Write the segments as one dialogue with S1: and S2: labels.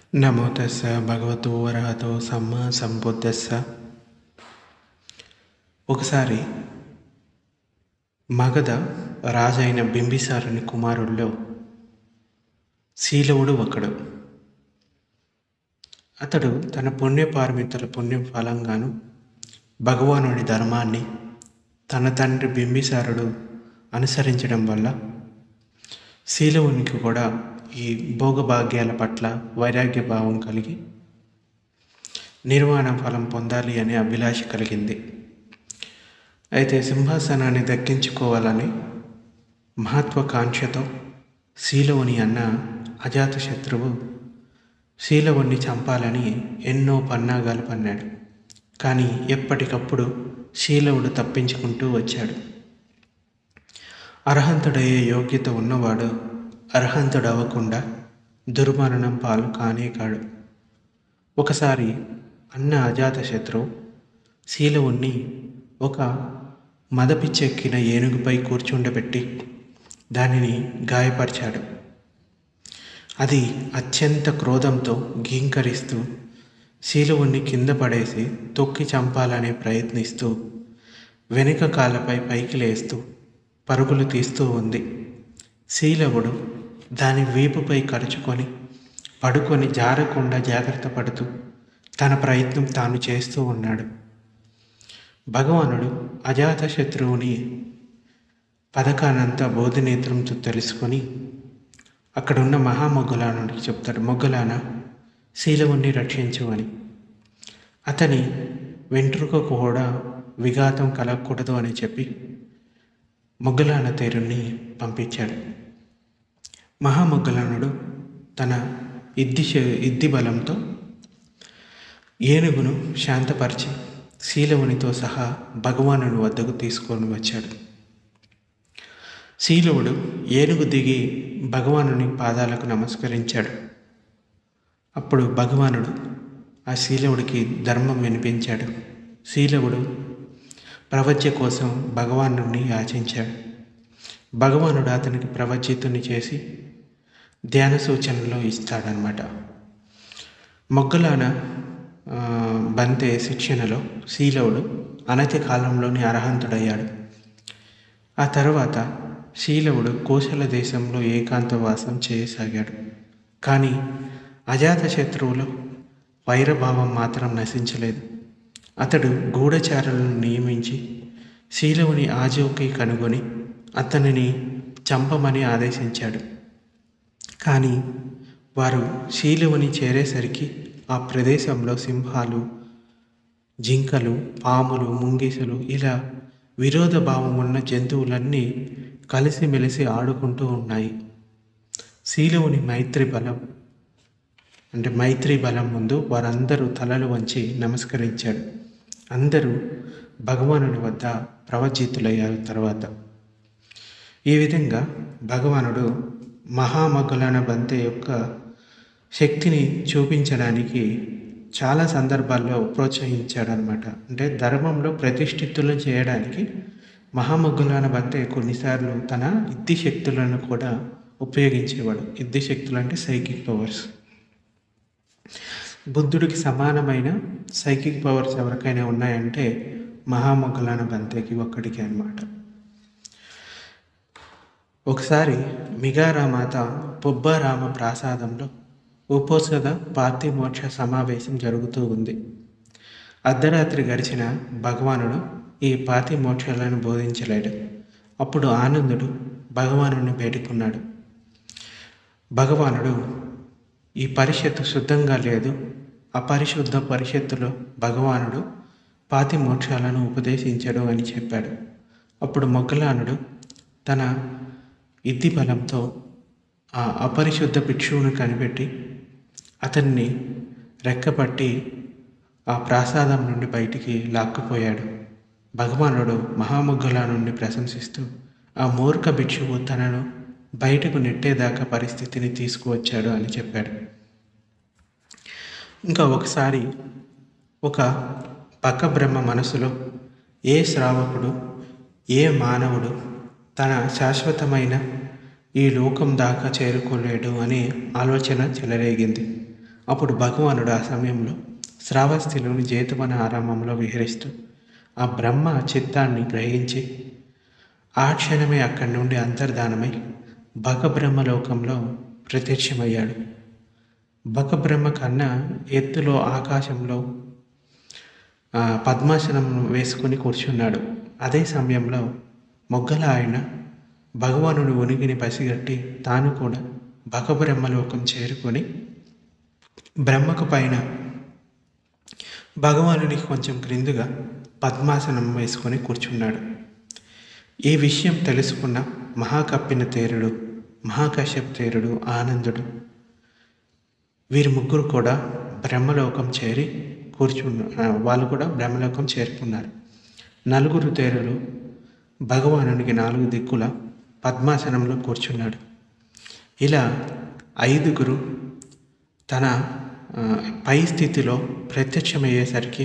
S1: నమో తస్స భగవతో వరహతో సమ్మ సంబుద్ధస్స ఒకసారి మగధ రాజైన బింబిసారుని కుమారుల్లో శీలవుడు ఒకడు అతడు తన పుణ్యపారమితుల పుణ్యం ఫలంగాను భగవానుడి ధర్మాన్ని తన తండ్రి బింబిసారుడు అనుసరించడం వల్ల శీలవునికి కూడా ఈ భోగభాగ్యాల పట్ల వైరాగ్య భావం కలిగి నిర్వాణ ఫలం పొందాలి అనే అభిలాష కలిగింది అయితే సింహాసనాన్ని దక్కించుకోవాలని మహత్వాకాంక్షతో శీలవుని అన్న అజాతశత్రువు శీలవుణ్ణి చంపాలని ఎన్నో పన్నాగాలు పన్నాడు కానీ ఎప్పటికప్పుడు శీలవుడు తప్పించుకుంటూ వచ్చాడు అర్హంతుడయ్యే యోగ్యత ఉన్నవాడు అర్హంతుడు అవ్వకుండా దుర్మరణం పాలు కానే కాడు ఒకసారి అన్న అజాతశత్రువు శీలవుణ్ణి ఒక మదపిచ్చెక్కిన ఏనుగుపై కూర్చుండబెట్టి దానిని గాయపరిచాడు అది అత్యంత క్రోధంతో గీంకరిస్తూ శీలవుణ్ణి కింద పడేసి తొక్కి చంపాలనే ప్రయత్నిస్తూ వెనుక కాళ్ళపై పైకి లేస్తూ పరుగులు తీస్తూ ఉంది శీలవుడు దాని వీపుపై కరుచుకొని పడుకొని జారకుండా జాగ్రత్త పడుతూ తన ప్రయత్నం తాను చేస్తూ ఉన్నాడు భగవానుడు అజాతశత్రువుని పథకానంతా బోధినేత్రంతో తెలుసుకొని అక్కడున్న మహామొగ్గులానుడికి చెప్తాడు మొగ్గులాన శీలవుణ్ణి రక్షించు అని అతని వెంట్రుకకు కూడా విఘాతం కలగకూడదు అని చెప్పి మొగ్గులాన తేరుణ్ణి పంపించాడు మహామొగ్గులానుడు తన ఇద్ది ఇద్ది బలంతో ఏనుగును శాంతపరిచి శీలవునితో సహా భగవానుని వద్దకు తీసుకొని వచ్చాడు శీలవుడు ఏనుగు దిగి భగవానుని పాదాలకు నమస్కరించాడు అప్పుడు భగవానుడు ఆ శీలవుడికి ధర్మం వినిపించాడు శీలవుడు ప్రవజ్య కోసం భగవాను యాచించాడు భగవానుడు అతనికి ప్రవజ్జితుని చేసి ధ్యాన సూచనలు ఇస్తాడనమాట మొగ్గలాన బంతే శిక్షణలో శీలవుడు అనతి కాలంలోని అర్హంతుడయ్యాడు ఆ తర్వాత శీలవుడు కోశల దేశంలో ఏకాంతవాసం చేయసాగాడు కానీ అజాతశత్రువులో వైరభావం మాత్రం నశించలేదు అతడు గూఢచారులను నియమించి శీలవుని ఆజోకి కనుగొని అతనిని చంపమని ఆదేశించాడు కానీ వారు శీలవుని చేరేసరికి ఆ ప్రదేశంలో సింహాలు జింకలు పాములు ముంగిసలు ఇలా విరోధ భావం ఉన్న జంతువులన్నీ కలిసిమెలిసి ఆడుకుంటూ ఉన్నాయి శీలవుని మైత్రి బలం అంటే మైత్రి బలం ముందు వారందరూ తలలు వంచి నమస్కరించాడు అందరూ భగవానుడి వద్ద ప్రవజితులయ్యారు తర్వాత ఈ విధంగా భగవానుడు మహామగులన బంతే యొక్క శక్తిని చూపించడానికి చాలా సందర్భాల్లో ప్రోత్సహించాడనమాట అంటే ధర్మంలో ప్రతిష్ఠితులను చేయడానికి మహామగ్గులాన బంతే కొన్నిసార్లు తన ఇద్ది శక్తులను కూడా ఉపయోగించేవాడు ఇద్ది శక్తులు అంటే సైకిక్ పవర్స్ బుద్ధుడికి సమానమైన సైకిక్ పవర్స్ ఎవరికైనా ఉన్నాయంటే మహామొగ్గలాన బంతేకి ఒక్కడికి అనమాట ఒకసారి మిగారామాత పొబ్బారామ ప్రాసాదంలో ఉపోసద పార్థిమోక్ష సమావేశం జరుగుతూ ఉంది అర్ధరాత్రి గడిచిన భగవానుడు ఈ పాతిమోక్షాలను బోధించలేడు అప్పుడు ఆనందుడు భగవానుని వేడుకున్నాడు భగవానుడు ఈ పరిషత్తు శుద్ధంగా లేదు అపరిశుద్ధ పరిషత్తులో భగవానుడు పాతి మోక్షాలను ఉపదేశించడు అని చెప్పాడు అప్పుడు మొగ్గలానుడు తన ఇద్ది బలంతో ఆ అపరిశుద్ధ భిక్షువును కనిపెట్టి అతన్ని రెక్కపట్టి ఆ ప్రాసాదం నుండి బయటికి లాక్కుపోయాడు భగవానుడు మహాముగ్గుల నుండి ప్రశంసిస్తూ ఆ మూర్ఖ భిక్షువు తనను బయటకు నెట్టేదాకా పరిస్థితిని తీసుకువచ్చాడు అని చెప్పాడు ఇంకా ఒకసారి ఒక పక్క బ్రహ్మ మనసులో ఏ శ్రావకుడు ఏ మానవుడు తన శాశ్వతమైన ఈ లోకం దాకా చేరుకోలేడు అనే ఆలోచన చెలరేగింది అప్పుడు భగవానుడు ఆ సమయంలో శ్రావస్తిలోని జేతవన ఆరామంలో విహరిస్తూ ఆ బ్రహ్మ చిత్తాన్ని గ్రహించి ఆ క్షణమే అక్కడి నుండి అంతర్ధానమై భగబ్రహ్మలోకంలో ప్రత్యక్షమయ్యాడు బకబ్రహ్మ కన్నా ఎత్తులో ఆకాశంలో ఆ, పద్మాసనం వేసుకుని కూర్చున్నాడు అదే సమయంలో మొగ్గల ఆయన భగవానుని ఉనికిని పసిగట్టి తాను కూడా భగబ్రహ్మలోకం చేరుకొని బ్రహ్మకు పైన భగవానునికి కొంచెం క్రిందుగా పద్మాసనం వేసుకొని కూర్చున్నాడు ఈ విషయం తెలుసుకున్న మహాకప్పిన తేరుడు మహాకశ్యప్ తేరుడు ఆనందుడు వీరి ముగ్గురు కూడా బ్రహ్మలోకం చేరి కూర్చున్న ఆ, వాళ్ళు కూడా బ్రహ్మలోకం చేరుకున్నారు నలుగురు తేరులు భగవానునికి నాలుగు దిక్కుల పద్మాసనంలో కూర్చున్నాడు ఇలా ఐదుగురు తన ఆ, పై స్థితిలో ప్రత్యక్షమయ్యేసరికి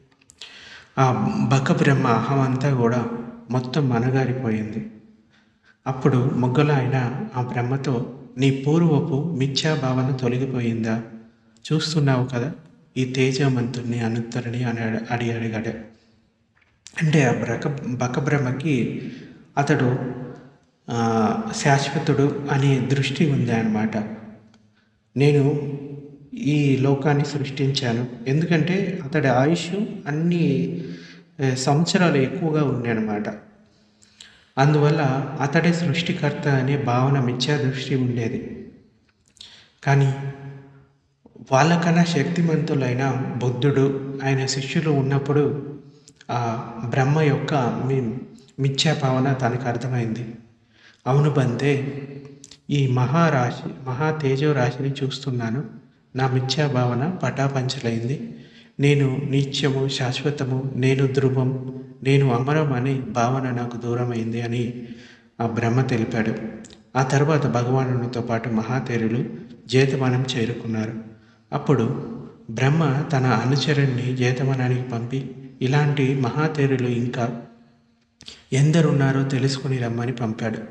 S1: ఆ బక బ్రహ్మ అహం అంతా కూడా మొత్తం మనగారిపోయింది అప్పుడు మొగ్గల ఆయన ఆ బ్రహ్మతో నీ పూర్వపు మిథ్యా భావన తొలగిపోయిందా చూస్తున్నావు కదా ఈ తేజవంతుణ్ణి అనుత్తరిని అని అడి- అడి అడిగాడు అంటే ఆ బ్రక బకబ్రహ్మకి అతడు ఆ, శాశ్వతుడు అనే దృష్టి ఉంది అన్నమాట నేను ఈ లోకాన్ని సృష్టించాను ఎందుకంటే అతడి ఆయుష్ అన్ని ఆ, సంవత్సరాలు ఎక్కువగా ఉన్నాయన్నమాట అందువల్ల అతడే సృష్టికర్త అనే భావన మిథ్యా దృష్టి ఉండేది కానీ వాళ్ళకన్నా శక్తిమంతులైన బుద్ధుడు ఆయన శిష్యులు ఉన్నప్పుడు ఆ బ్రహ్మ యొక్క మీ మిథ్యా భావన తనకు అర్థమైంది అవును బంతే ఈ మహారాశి మహా తేజో రాశిని చూస్తున్నాను నా మిథ్యా భావన పటాపంచలైంది నేను నిత్యము శాశ్వతము నేను ధ్రువం నేను అమరం అనే భావన నాకు దూరమైంది అని ఆ బ్రహ్మ తెలిపాడు ఆ తర్వాత భగవానునితో పాటు మహాతేరులు జేతవనం చేరుకున్నారు అప్పుడు బ్రహ్మ తన అనుచరుణ్ణి జేతవనానికి పంపి ఇలాంటి మహాతేరులు ఇంకా ఎందరున్నారో తెలుసుకుని రమ్మని పంపాడు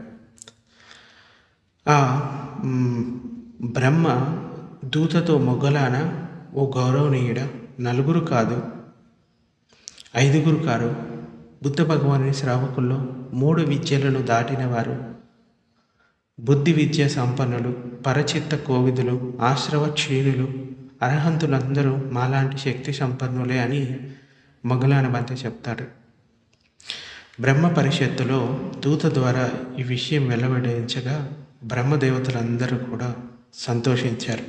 S1: ఆ మ్, బ్రహ్మ దూతతో మొగ్గలాన ఓ గౌరవనీయుడ నలుగురు కాదు ఐదుగురు కారు బుద్ధ భగవానుని శ్రావకుల్లో మూడు విద్యలను దాటిన వారు బుద్ధి విద్య సంపన్నులు పరచిత్త కోవిదులు ఆశ్రవ క్షీణులు అర్హంతులందరూ మాలాంటి శక్తి సంపన్నులే అని మొగలాన బంత చెప్తాడు బ్రహ్మ పరిషత్తులో దూత ద్వారా ఈ విషయం వెల్లడించగా బ్రహ్మదేవతలందరూ కూడా సంతోషించారు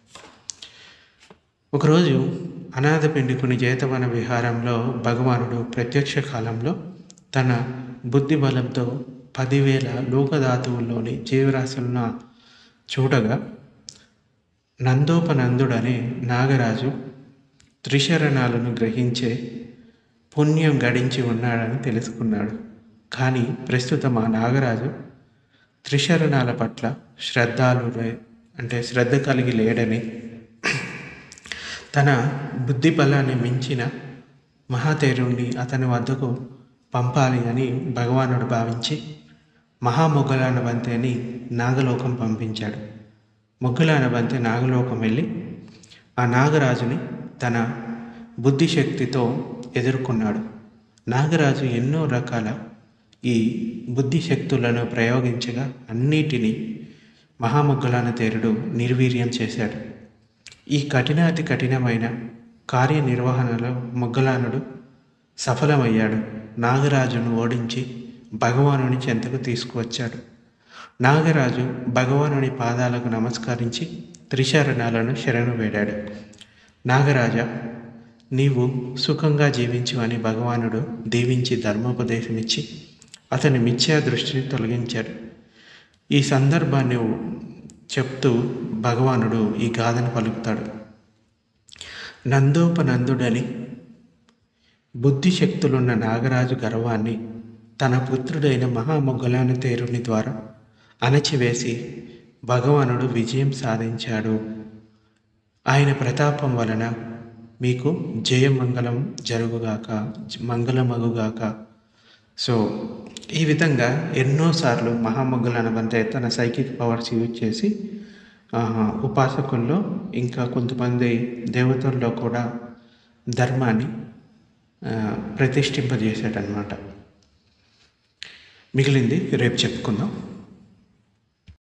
S1: ఒకరోజు అనాథ పిండికుని జేతవన విహారంలో భగవానుడు ప్రత్యక్ష కాలంలో తన బుద్ధి బలంతో పదివేల లోకధాతువుల్లోని జీవరాశులను చూడగా నందోపనందుడనే నాగరాజు త్రిశరణాలను గ్రహించే పుణ్యం గడించి ఉన్నాడని తెలుసుకున్నాడు కానీ ప్రస్తుతం ఆ నాగరాజు త్రిశరణాల పట్ల శ్రద్ధాలు అంటే శ్రద్ధ కలిగి లేడని తన బుద్ధి బలాన్ని మించిన మహాతేరుణ్ణి అతని వద్దకు పంపాలి అని భగవానుడు భావించి మహామొగ్గలాన బంతేని నాగలోకం పంపించాడు మొగ్గలాన బంతి నాగలోకం వెళ్ళి ఆ నాగరాజుని తన బుద్ధిశక్తితో ఎదుర్కొన్నాడు నాగరాజు ఎన్నో రకాల ఈ బుద్ధిశక్తులను ప్రయోగించగా అన్నిటినీ మహామొగ్గలాన తేరుడు నిర్వీర్యం చేశాడు ఈ కఠినాతి కఠినమైన కార్యనిర్వహణలో మొగ్గలానుడు సఫలమయ్యాడు నాగరాజును ఓడించి భగవానుని చెంతకు తీసుకువచ్చాడు నాగరాజు భగవానుని పాదాలకు నమస్కరించి త్రిశరణాలను శరణు వేడాడు నాగరాజ నీవు సుఖంగా జీవించు అని భగవానుడు దీవించి ధర్మోపదేశమిచ్చి అతని మిథ్యా దృష్టిని తొలగించాడు ఈ సందర్భాన్ని చెప్తూ భగవానుడు ఈ గాథను పలుకుతాడు నందోపనందుడని బుద్ధిశక్తులున్న నాగరాజు గర్వాన్ని తన పుత్రుడైన మహామొగ్గలాన తేరుని ద్వారా అణచివేసి భగవానుడు విజయం సాధించాడు ఆయన ప్రతాపం వలన మీకు జయమంగళం జరుగుగాక మంగళమగుగాక సో ఈ విధంగా ఎన్నోసార్లు మహామొగ్గలనబంతే తన సైకిక్ పవర్స్ యూజ్ చేసి ఉపాసకుల్లో ఇంకా కొంతమంది దేవతల్లో కూడా ధర్మాన్ని ప్రతిష్ఠింపజేశాడనమాట మిగిలింది రేపు చెప్పుకుందాం